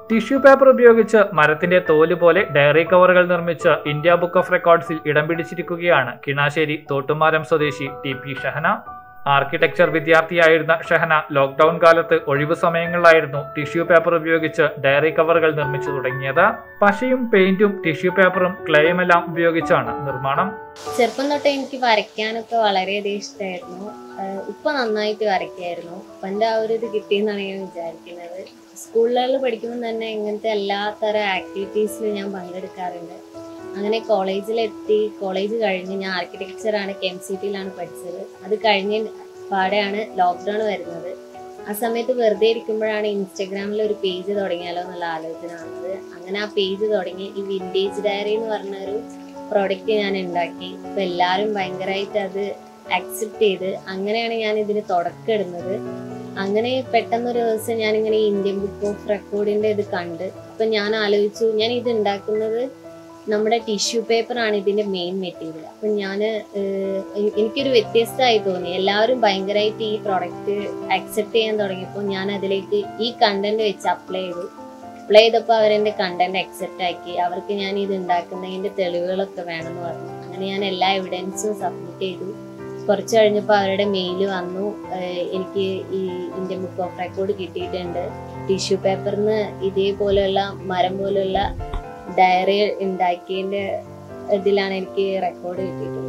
Tissue paper ഉപയോഗിച്ച് മരത്തിന്റെ തോല് പോലെ ഡയറി കവറുകൾ നിർമ്മിച്ച് ഇന്ത്യ ബുക്ക് ഓഫ് റെക്കോർഡ്സിൽ ഇടം പിടിച്ചിരിക്കുകയാണ് കിണാശ്ശേരി തോട്ടുമാരം സ്വദേശി ടി പി ഷഹന ആർക്കിടെക്ചർ വിദ്യാർത്ഥിയായിരുന്ന ഷഹന ലോക്ക്ഡൌൺ കാലത്ത് ഒഴിവു സമയങ്ങളിലായിരുന്നു ടിഷ്യൂ പേപ്പർ ഉപയോഗിച്ച് ഡയറി കവറുകൾ നിർമ്മിച്ചു തുടങ്ങിയത് പശയും പെയിന്റും ടിഷ്യൂ പേപ്പറും ക്ലേയുമെല്ലാം ഉപയോഗിച്ചാണ് നിർമ്മാണം ചെറുപ്പം തൊട്ടേ എനിക്ക് വരയ്ക്കാനൊക്കെ വളരെയധികം ഇഷ്ടമായിരുന്നു ആഹ് ഉപ്പ നന്നായിട്ട് വരയ്ക്കായിരുന്നു ഉപ്പൻ്റെ ആ ഒരു ഇത് കിട്ടിയെന്നാണ് ഞാൻ വിചാരിക്കുന്നത് സ്കൂളുകളിൽ പഠിക്കുമ്പോൾ തന്നെ ഇങ്ങനത്തെ എല്ലാ തരം ആക്ടിവിറ്റീസിലും ഞാൻ പങ്കെടുക്കാറുണ്ട് അങ്ങനെ കോളേജിലെത്തി കോളേജ് കഴിഞ്ഞ് ഞാൻ ആർക്കിടെക്ചറാണ് കെ എം സി ടിയിലാണ് പഠിച്ചത് അത് കഴിഞ്ഞ് പാടെയാണ് ലോക്ക്ഡൗൺ വരുന്നത് ആ സമയത്ത് വെറുതെ ഇരിക്കുമ്പോഴാണ് ഇൻസ്റ്റഗ്രാമിൽ ഒരു പേജ് തുടങ്ങിയാലോ എന്നുള്ള ആലോചന വന്നത് അങ്ങനെ ആ പേജ് തുടങ്ങി ഈ വിൻറ്റേജ് ഡയറി എന്ന് പറഞ്ഞ ഒരു പ്രോഡക്റ്റ് ഞാൻ ഉണ്ടാക്കി അപ്പൊ എല്ലാവരും ഭയങ്കരമായിട്ട് അത് അക്സെപ്റ്റ് ചെയ്ത് അങ്ങനെയാണ് ഞാൻ ഇതിന് തുടക്കം അങ്ങനെ പെട്ടെന്നൊരു ദിവസം ഞാനിങ്ങനെ ഈ ഇന്ത്യൻ ബുക്ക് ഓഫ് റെക്കോർഡിന്റെ ഇത് കണ്ട് അപ്പൊ ഞാൻ ആലോചിച്ചു ഞാൻ ഇത് ഉണ്ടാക്കുന്നത് നമ്മുടെ ടിഷ്യൂ പേപ്പറാണ് ഇതിന്റെ മെയിൻ മെറ്റീരിയൽ അപ്പം ഞാൻ എനിക്കൊരു വ്യത്യസ്തമായി തോന്നി എല്ലാവരും ഭയങ്കരമായിട്ട് ഈ പ്രോഡക്റ്റ് അക്സെപ്റ്റ് ചെയ്യാൻ തുടങ്ങിയപ്പോൾ ഞാൻ അതിലേക്ക് ഈ കണ്ടന്റ് വെച്ച് അപ്ലൈ ചെയ്തു അപ്ലൈ ചെയ്തപ്പോൾ അവരെന്റെ കണ്ടന്റ് അക്സെപ്റ്റ് ആക്കി അവർക്ക് ഞാൻ ഇത് ഉണ്ടാക്കുന്നതിന്റെ തെളിവുകളൊക്കെ വേണമെന്ന് പറഞ്ഞു അങ്ങനെ ഞാൻ എല്ലാ എവിഡൻസും സബ്മിറ്റ് ചെയ്തു കുറച്ച് കഴിഞ്ഞപ്പോൾ അവരുടെ മെയിൽ വന്നു ഏഹ് എനിക്ക് ഈ ഇന്ത്യൻ ബുക്ക് ഓഫ് റെക്കോർഡ് കിട്ടിയിട്ടുണ്ട് ടിഷ്യൂ പേപ്പറിന് ഇതേപോലെയുള്ള മരം പോലെയുള്ള ഡയറി ഉണ്ടാക്കിയതിന്റെ ഇതിലാണ് എനിക്ക് റെക്കോർഡ് കിട്ടിയിട്ടുള്ളത്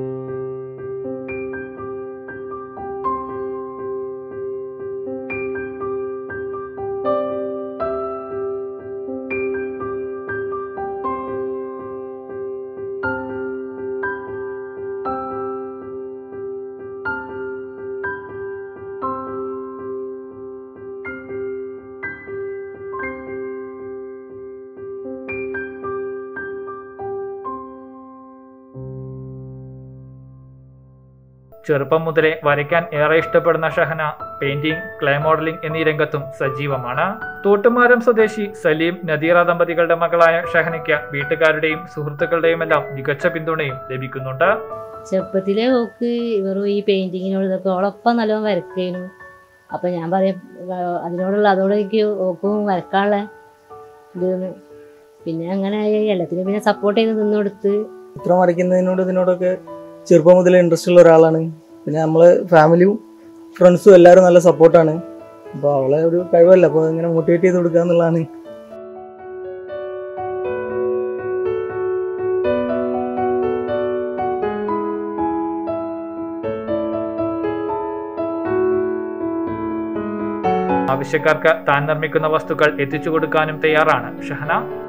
ചെറുപ്പം മുതലേ വരയ്ക്കാൻ ഏറെ ഇഷ്ടപ്പെടുന്ന ഷഹന പെയിന്റിംഗ് ക്ലേ മോഡലിംഗ് എന്നീ രംഗത്തും സജീവമാണ് തോട്ടുമാരം സ്വദേശി സലീം നദീറ ദമ്പതികളുടെ മകളായ ഷഹനയ്ക്ക് വീട്ടുകാരുടെയും സുഹൃത്തുക്കളുടെയും എല്ലാം മികച്ച പിന്തുണയും ലഭിക്കുന്നുണ്ട് ചെറുപ്പത്തിലെ ഓക്ക് വെറും ഈ പെയിന്റിങ്ങിനോട് ഇതൊക്കെ ഓളൊപ്പം നല്ലോണം വരയ്ക്കായിരുന്നു അപ്പൊ ഞാൻ പറയും "വ- അതിനോടുള്ള അതോട് എനിക്ക് ഓക്കും വരക്കാനുള്ള ഇത് പിന്നെ അങ്ങനെ ആയി. എല്ലാത്തിനും പിന്നെ സപ്പോർട്ട് ചെയ്ത് നിന്നെടുത്ത് ചിത്രം വരയ്ക്കുന്നതിനോട് ഇതിനോടൊക്കെ ചെറുപ്പം മുതലേ ഇൻട്രസ്റ്റ് ഉള്ള ഒരാളാണ് പിന്നെ നമ്മള് ഫാമിലിയും ഫ്രണ്ട്സും എല്ലാവരും നല്ല സപ്പോർട്ടാണ് അപ്പോൾ അവളെ ഒരു കഴിവല്ല അപ്പോൾ ഇങ്ങനെ മോട്ടിവേറ്റ് ചെയ്ത് കൊടുക്കുക എന്നുള്ളതാണ് ആവശ്യക്കാർക്ക് താൻ നിർമ്മിക്കുന്ന വസ്തുക്കൾ എത്തിച്ചു കൊടുക്കാനും തയ്യാറാണ് ഷഹന